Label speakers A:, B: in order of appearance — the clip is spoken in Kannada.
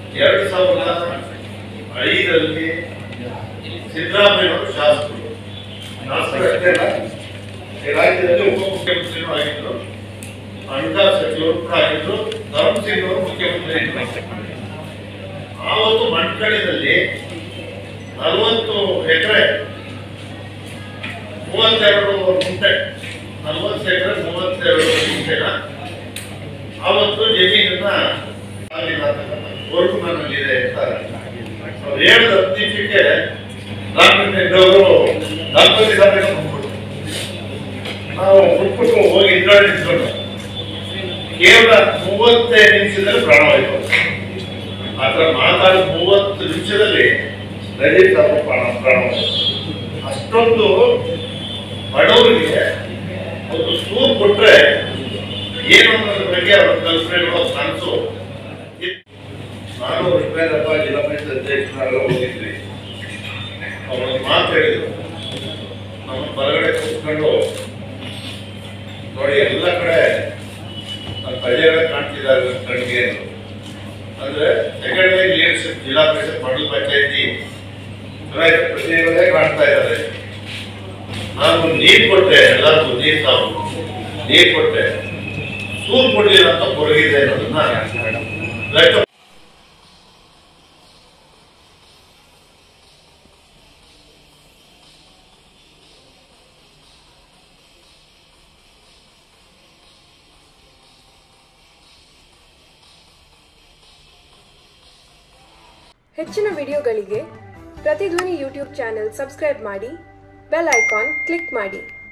A: ಎರಡು ಸಾವಿರದ ಐದರಲ್ಲಿ ಸಿದ್ದರಾಮಯ್ಯವರು ಶಾಸಕರು ಶಾಸಕರು ಅಷ್ಟೇ ಅಲ್ಲ, ಈ ರಾಜ್ಯದಲ್ಲಿ ಉಪಮುಖ್ಯಮಂತ್ರಿನೂ ಆಗಿದ್ರು ಹಣಕಾಸು ಸಚಿವರು ಕೂಡ ಆಗಿದ್ರು ಧರ್ಮ ಸಿಂಗ್ ಅವರು ಮುಖ್ಯಮಂತ್ರಿ ಇದ್ರು ಆವತ್ತು ಮಂಡ್ಕಳದಲ್ಲಿ ನಲವತ್ತು ಎಕರೆ ಮೂವತ್ತೆರಡು ಗುಂಟೆ ನಲವತ್ತು ಎಕರೆ ಮೂವತ್ತೆರಡು ಗುಂಟೆನ ಆವತ್ತು ಜಮೀನನ್ನ ಕೋರ್ಟು ನನ್ನಲ್ಲಿದೆ ಅಂತ ಅವ್ರು ಹೇಳಿದ ಹತ್ತು ನಿಮಿಷಕ್ಕೆ ರಾಮಲಿಂಗವರು ದಾಖಲೆ ಸಭೆಗೆ ಬಂದ್ಬಿಟ್ಟು ನಾವು ಬಿಟ್ಬಿಟ್ಟು ಹೋಗಿ ಇದ್ರಲ್ಲಿ ನಿಂತ್ಕೊಂಡು ಕೇವಲ ಮೂವತ್ತೈದು ನಿಮಿಷದಲ್ಲಿ ಪ್ರಾಣವಾಯಿತು ಆ ಥರ ಮಾತಾಡಿ ಮೂವತ್ತು ನಿಮಿಷದಲ್ಲಿ ಲಲಿತ್ ಅವರು ಪ್ರಾಣ ಪ್ರಾಣವಾಯಿತು ಅಷ್ಟೊಂದು ಬಡವರಿಗೆ ಒಂದು ಸೂರು ಕೊಟ್ರೆ ಏನು ಅನ್ನೋದ್ರ ಬಗ್ಗೆ ಅವರ ಕಲ್ಪನೆಗಳು ಕನಸು ನಾನು ವಿಶ್ವೇಂದ್ರಪ್ಪ ಜಿಲ್ಲಾ ಪಂಚಾಯತ್ ಅಧ್ಯಕ್ಷರಾಗ ಹೋಗಿದ್ವಿ ಅವರೊಂದು ಮಾತು ಹೇಳಿದ್ರು ನಮ್ಮ ಹೊರಗಡೆ ಕೂತ್ಕೊಂಡು ನೋಡಿ ಎಲ್ಲ ಕಡೆ ಕಳಿಯಾಗ ಕಾಣ್ತಿದ್ದಾರೆ ಕಣ್ಣಿಗೆ ಅಂದ್ರು. ಅಂದ್ರೆ ಸೆಕೆಂಡರಿ ಲೀಡರ್ಶಿಪ್ ಜಿಲ್ಲಾ ಪರಿಷತ್ ಮಂಡಲ ಪಂಚಾಯತಿ ಚುನಾಯಿತ ಪ್ರತಿನಿಧಿಗಳೇ ಕಾಣ್ತಾ ಇದ್ದಾರೆ ನಾನು ನೀರು ಕೊಟ್ಟೆ ಎಲ್ಲರಿಗೂ ನೀರು ತಾವು ನೀರು ಕೊಟ್ಟೆ ಸೂರು ಕೊಡ್ಲಿಲ್ಲ ಅಂತ ಕೊರಗಿದೆ ಅನ್ನೋದನ್ನ ಲೆಕ್ಕ
B: ಹೆಚ್ಚಿನ ವಿಡಿಯೋಗಳಿಗೆ ಪ್ರತಿಧ್ವನಿ ಯೂಟ್ಯೂಬ್ ಚಾನೆಲ್ ಸಬ್ಸ್ಕ್ರೈಬ್ ಮಾಡಿ ಬೆಲ್ ಐಕಾನ್ ಕ್ಲಿಕ್ ಮಾಡಿ